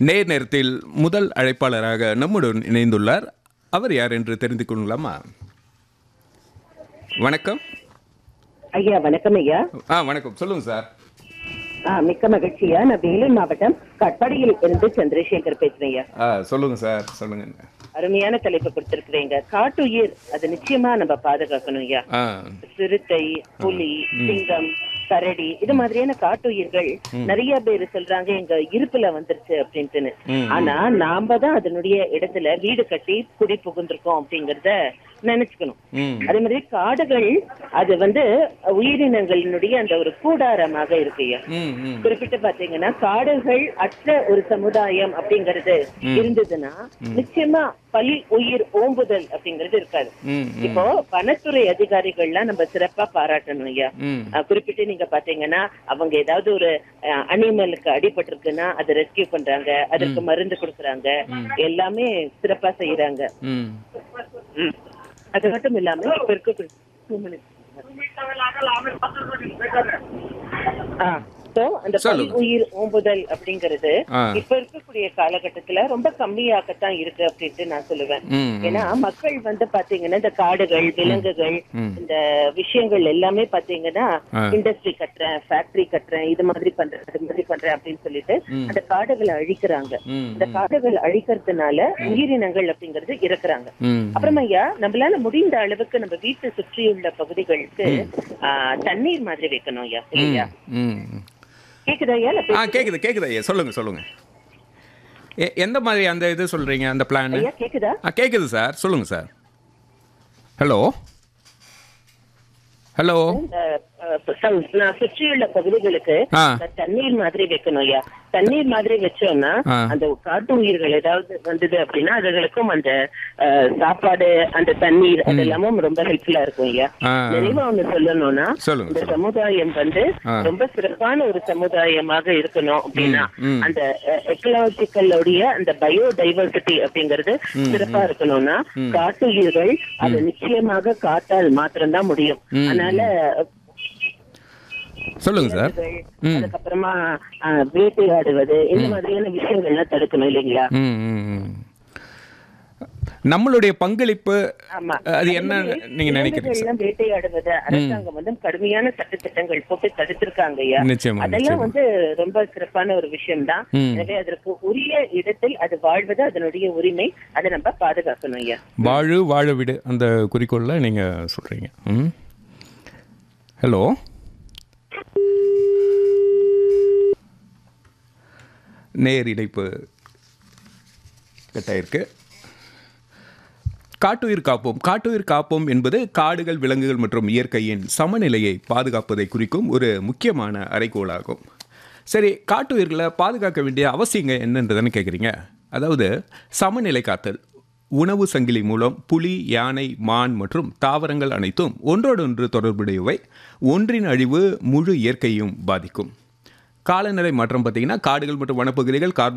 நேர் நேரத்தில் முதல் அழைப்பாளராக நம்முடன் இணைந்துள்ளார் அவர் யார் என்று தெரிந்து கொள்ளலாமா வணக்கம் ஐயா வணக்கம் ஐயா ஆ வணக்கம் சொல்லுங்க சார் ஆ, மிக்க மகிழ்ச்சியா நான் வேலூர் மாவட்டம் கட்பாடியில் இருந்து சந்திரசேகர் பேசுறேன் ஐயா ஆ சொல்லுங்க சார் சொல்லுங்க அருமையான தலைப்பு கொடுத்திருக்கிறீங்க காட்டுயிர் அது நிச்சயமா நம்ம பாதுகாக்கணும் ஐயா ஆ சிறுத்தை புலி சிங்கம் கரடி இது மாதிரியான காட்டுயிர்கள் நிறைய பேர் சொல்றாங்க எங்க இருப்புல வந்துருச்சு அப்படின்ட்டுன்னு ம். ஆனா நாம தான் அதனுடைய இடத்துல வீடு கட்டி குடி புகுந்திருக்கோம் அப்படிங்கறத நினைச்சுக்கணும் ம் அதே மாதிரி காடுகள் அது வந்து உயிரினங்களினுடைய அந்த ஒரு கூடாரமாக இருக்கு ஐயா ம் ம் குறிப்பிட்டு பாத்தீங்கன்னா காடுகள் அற்ற ஒரு சமுதாயம் அப்படிங்கறது இருந்ததுன்னா நிச்சயமா பலி உயிர் ஓம்புதல் அப்படிங்கறது இருக்காது ம் ம் இப்போ வனத்துறை அதிகாரிகள்லாம் நம்ம சிறப்பா பாராட்டணும் ஐயா ம் அஹ் குறிப்பிட்டு நீங்க பாத்தீங்கன்னா அவங்க ஏதாவது ஒரு அனிமலுக்கு அடிபட்டிருக்குன்னா அதை ரெஸ்கியூ பண்றாங்க அதற்கு மருந்து கொடுக்கறாங்க எல்லாமே சிறப்பா செய்யறாங்க ம் ம். அது மட்டும் இல்லாம இப்ப இருக்க two minutes. ஆ, so அந்த பலி சொல்லுங்க. உயிர் ஓம்புதல் அப்படிங்கறது ஆ. இப்ப இருக்கக்கூடிய காலகட்டத்துல ரொம்ப கம்மியாகத்தான் இருக்கு அப்படின்ட்டு நான் சொல்லுவேன் ம் ஏன்னா மக்கள் வந்து பாத்தீங்கன்னா இந்த காடுகள் விலங்குகள் ம். இந்த விஷயங்கள் எல்லாமே பாத்தீங்கன்னா ஆ. இண்டஸ்ட்ரி கட்டுறேன் ஃபேக்டரி கட்டுறேன் இது மாதிரி பண்றேன் அது மாதிரி பண்றேன் அப்படின்னு சொல்லிட்டு அந்த காடுகளை அழிக்கிறாங்க ம் இந்த காடுகள் அழிக்கிறதுனால உயிரினங்கள் அப்படிங்கிறது இறக்குறாங்க ம் அப்புறமா ஐயா நம்மளால முடிந்த அளவுக்கு நம்ம வீட்டை சுற்றியுள்ள பகுதிகளுக்கு ஆ, தண்ணீர் மாதிரி வைக்கணும் ஐயா இல்லையா ம் கேக்குதா ஐயா நான் ஆ பேசுறது? கேக்குது கேக்குது ஐயா சொல்லுங்க சொல்லுங்க எ- எந்த மாதிரி அந்த இது சொல்றீங்க அந்த பிளான் ஐயா கேக்குதா ஆ கேக்குது சார் சொல்லுங்க சார் ஹலோ ஹலோ இந்த, அஹ், சு- நான் சுற்றியுள்ள பகுதிகளுக்கு ஆ இந்த தண்ணீர் மாதிரி வைக்கணும் ஐயா தண்ணீர் மாதிரி வச்சோம்னா ஆ. அந்த காட்டு உயிர்கள் ஏதாவது வந்தது அப்படின்னா அதுகளுக்கும் அந்த அஹ், சாப்பாடு அந்த தண்ணீர் அது எல்லாமும் ரொம்ப ஹெல்ப்ஃபுல்லா இருக்கும் ஐயா ஆ. நிறைவா ஒண்ணு சொல்லணும்னா சொல்லுங்க, இந்த சமுதாயம் வந்து ஆ. ரொம்ப சிறப்பான ஒரு சமுதாயமாக இருக்கணும் அப்படின்னா ம். அந்த எக்கலாஜிக்கல் உடைய அந்த பயோடைவர்சிட்டி அப்படிங்கிறது சிறப்பா இருக்கணும்னா காட்டுயிர்கள் அது நிச்சயமாக காட்டால் மாத்திரம்தான் முடியும் அதனால சொல்லுங்க சார் ம். அதுக்கப்புறமா அஹ், வேட்டையாடுவது இந்த மாதிரியான விஷயங்கள்லாம் தடுக்கணும் இல்லைங்களா ம் ம், ம். நம்மளுடைய பங்களிப்பு ஆமா அது என்ன நீங்க நினைக்கிறீங்க சார் விலங்குகள்லாம் வேட்டையாடுவது அரசாங்கம் வந்து கடுமையான சட்டத்திட்டங்கள் போட்டு தடுத்திருக்காங்க ஐயா நிச்சயமா அதெல்லாம் நிச்சயமா வந்து ரொம்ப சிறப்பான ஒரு விஷயம் தான் ம். எனவே அதற்கு உரிய இடத்தில் அது வாழ்வது அதனுடைய உரிமை அதை நம்ம பாதுகாக்கணும் ஐயா வாழு வாழ விடு அந்த குறிக்கோளில் நீங்கள் சொல்கிறீங்க ம் ஹலோ நேர் இணைப்பு கட்டாயிருக்கு காட்டுயிர் காப்போம் காட்டுயிர் காப்போம் என்பது காடுகள் விலங்குகள் மற்றும் இயற்கையின் சமநிலையை பாதுகாப்பதை குறிக்கும் ஒரு முக்கியமான அறைகோளாகும் சரி காட்டுயிர்களை பாதுகாக்க வேண்டிய அவசியங்க என்னன்றதுன்னு கேட்குறீங்க அதாவது சமநிலை காத்தல் உணவு சங்கிலி மூலம் புலி யானை மான் மற்றும் தாவரங்கள் அனைத்தும் ஒன்றோடொன்று தொடர்புடையவை ஒன்றின் அழிவு முழு இயற்கையும் பாதிக்கும் காலநிலை மாற்றம் பார்த்தீங்கன்னா காடுகள் மற்றும் வனப்பகுதிகள் கார்பன்